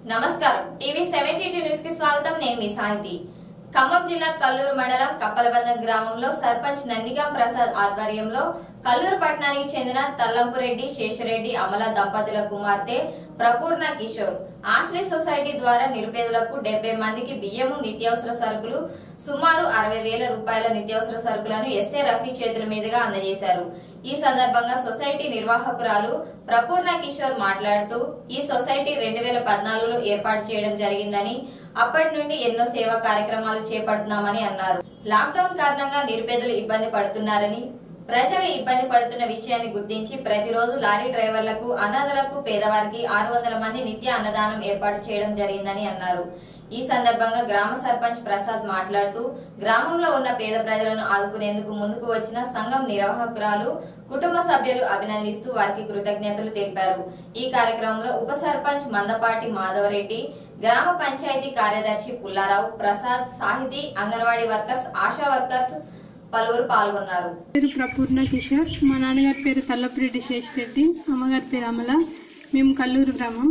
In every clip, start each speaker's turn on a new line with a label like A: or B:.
A: నమస్కారం TV seventy news కి స్వాగతం నేను మీ సాహితి ఖమ్మం జిల్లా కల్లూరు మండలం కప్పలబంద గ్రామంలో సర్పంచ్ నందిగాం ప్రసాద్ ఆధ్వర్యంలో కల్లూరు పట్టణానికి చెందిన తల్లంపురెడ్డి శేషరెడ్డి అమల దంపతుల కుమార్తె ప్రపూర్ణ కిషోర్ ఆశ్రయ సొసైటీ ద్వారా నిరుపేదలకు డెబ్బై మందికి బియ్యము నిత్యావసర సరుకులు సుమారు అరవై వేల రూపాయల నిత్యావసర సరుకులను ఎస్ఏ రఫీ చేతుల మీదుగా అందజేశారు ఈ సందర్భంగా సొసైటీ నిర్వాహకురాలు ప్రపూర్ణ కిషోర్ మాట్లాడుతూ ఈ సొసైటీ రెండు వేల పద్నాలుగులో ఏర్పాటు చేయడం జరిగిందని అప్పటి నుండి ఎన్నో సేవా కార్యక్రమాలు చేపడుతున్నామని అన్నారు లాక్డౌన్ కారణంగా నిరుపేదలు ఇబ్బంది పడుతున్నారని ప్రజలు ఇబ్బంది పడుతున్న విషయాన్ని గుర్తించి ప్రతిరోజు లారీ డ్రైవర్లకు అనాథలకు పేదవారికి ఆరు వందల మంది నిత్య అన్నదానం ఏర్పాటు చేయడం జరిగిందని అన్నారు ఈ సందర్భంగా గ్రామ సర్పంచ్ ప్రసాద్ మాట్లాడుతూ గ్రామంలో ఉన్న పేద ప్రజలను ఆదుకునేందుకు ముందుకు వచ్చిన సంఘం నిర్వాహకురాలు కుటుంబ సభ్యులు అభినందిస్తూ వారికి కృతజ్ఞతలు తెలిపారు ఈ కార్యక్రమంలో ఉప సర్పంచ్ మందపాటి మాధవరెడ్డి గ్రామ పంచాయతీ కార్యదర్శి పుల్లారావు ప్రసాద్ సాహితీ అంగన్వాడీ వర్కర్స్ ఆశా వర్కర్స్ పలువురు పాల్గొన్నారు
B: పేరు ప్రపూర్ణ కిషోర్ మా నాన్నగారి పేరు తల్లపురెడ్డి శేషరెడ్డి అమ్మగారి పేరు అమల మేము కల్లూరు గ్రామం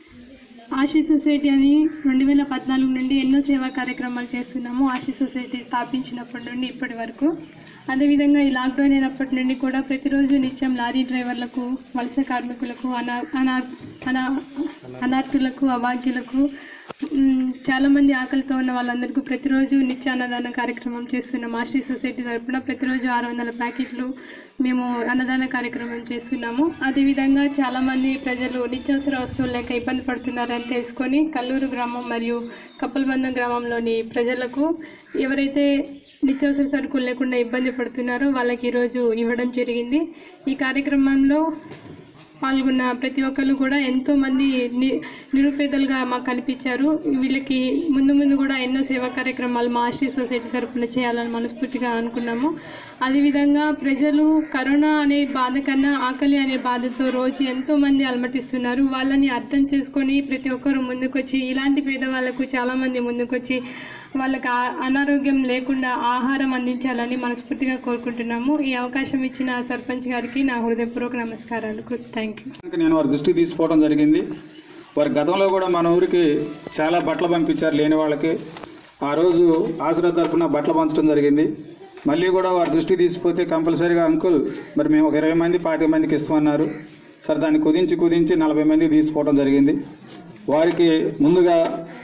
B: ఆశీ సొసైటీ అని రెండు వేల పద్నాలుగు నుండి ఎన్నో సేవా కార్యక్రమాలు చేస్తున్నాము ఆశీ సొసైటీ స్థాపించినప్పటి నుండి ఇప్పటి వరకు అదేవిధంగా ఈ లాక్డౌన్ అయినప్పటి నుండి కూడా ప్రతిరోజు నిత్యం లారీ డ్రైవర్లకు వలస కార్మికులకు అనా అనా అనా అనార్థులకు అభాగ్యులకు మ్, చాలా మంది ఆకలితో ఉన్న వాళ్ళందరికీ ప్రతిరోజు నిత్య అన్నదాన కార్యక్రమం చేస్తున్నాం ఆశ్రీ సొసైటీ తరపున ప్రతిరోజు ఆరు వందల ప్యాకెట్లు మేము అన్నదాన కార్యక్రమం చేస్తున్నాము అదేవిధంగా చాలా మంది ప్రజలు నిత్యావసర వస్తువులు లేక ఇబ్బంది పడుతున్నారని తెలుసుకొని కల్లూరు గ్రామం మరియు కప్పలబంధం గ్రామంలోని ప్రజలకు ఎవరైతే నిత్యావసర సరుకులు లేకుండా ఇబ్బంది పడుతున్నారో వాళ్ళకి ఈరోజు ఇవ్వడం జరిగింది ఈ కార్యక్రమంలో పాల్గొన్న ప్రతి ఒక్కరు కూడా ఎంతో మంది ని నిరుపేదలుగా మాకు కనిపించారు వీళ్ళకి ముందు ముందు కూడా ఎన్నో సేవా కార్యక్రమాలు మా ఆశ్రీ సొసైటీ తరఫున చేయాలని మనస్ఫూర్తిగా అనుకున్నాము అదేవిధంగా ప్రజలు కరోనా అనే బాధ కన్నా ఆకలి అనే బాధతో రోజు ఎంతో మంది అలమటిస్తున్నారు వాళ్ళని అర్థం చేసుకొని ప్రతి ఒక్కరు ముందుకొచ్చి ఇలాంటి పేదవాళ్ళకు చాలా మంది ముందుకొచ్చి వాళ్ళకి ఆ- అనారోగ్యం లేకుండా ఆహారం అందించాలని మనస్ఫూర్తిగా కోరుకుంటున్నాము ఈ అవకాశం ఇచ్చిన సర్పంచ్ గారికి నా హృదయపూర్వక నమస్కారాలు థ్యాంక్ యూ
C: కనుక నేను వారి దృష్టికి తీసుకోవడం జరిగింది వారి గతంలో కూడా మన ఊరికి చాలా బట్టలు పంపించారు లేని వాళ్ళకి ఆ రోజు ఆశ్రయ తరఫున బట్టలు పంచడం జరిగింది మళ్ళీ కూడా వారి దృష్టికి తీసుకుపోతే కంపల్సరీగా అంకుల్ మరి మేము ఒక ఇరవై మంది పాతిక మందికి ఇస్తామన్నారు సరే దాన్ని కుదించి కుదించి నలభై మందికి తీసుకోవడం జరిగింది వారికి ముందుగా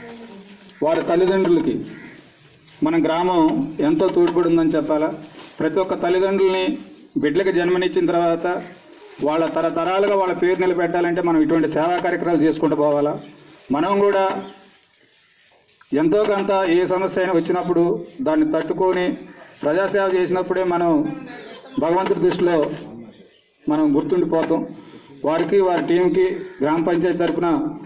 C: వారి తల్లిదండ్రులకి మన గ్రామం ఎంతో తోడ్పడి ఉందని చెప్పాలా ప్రతి ఒక్క తల్లిదండ్రుల్ని బిడ్డలకు జన్మనిచ్చిన తర్వాత వాళ్ళ తరతరాలుగా వాళ్ళ పేరు నిలబెట్టాలంటే మనం ఇటువంటి సేవా కార్యక్రమాలు చేసుకుంటూ పోవాలా మనం కూడా ఎంతో కొంత ఏ సమస్య అయినా వచ్చినప్పుడు దాన్ని తట్టుకొని ప్రజాసేవ చేసినప్పుడే మనం భగవంతుడి దృష్టిలో మనం గుర్తుండిపోతాం వారికి వారి టీంకి గ్రామ పంచాయతీ తరఫున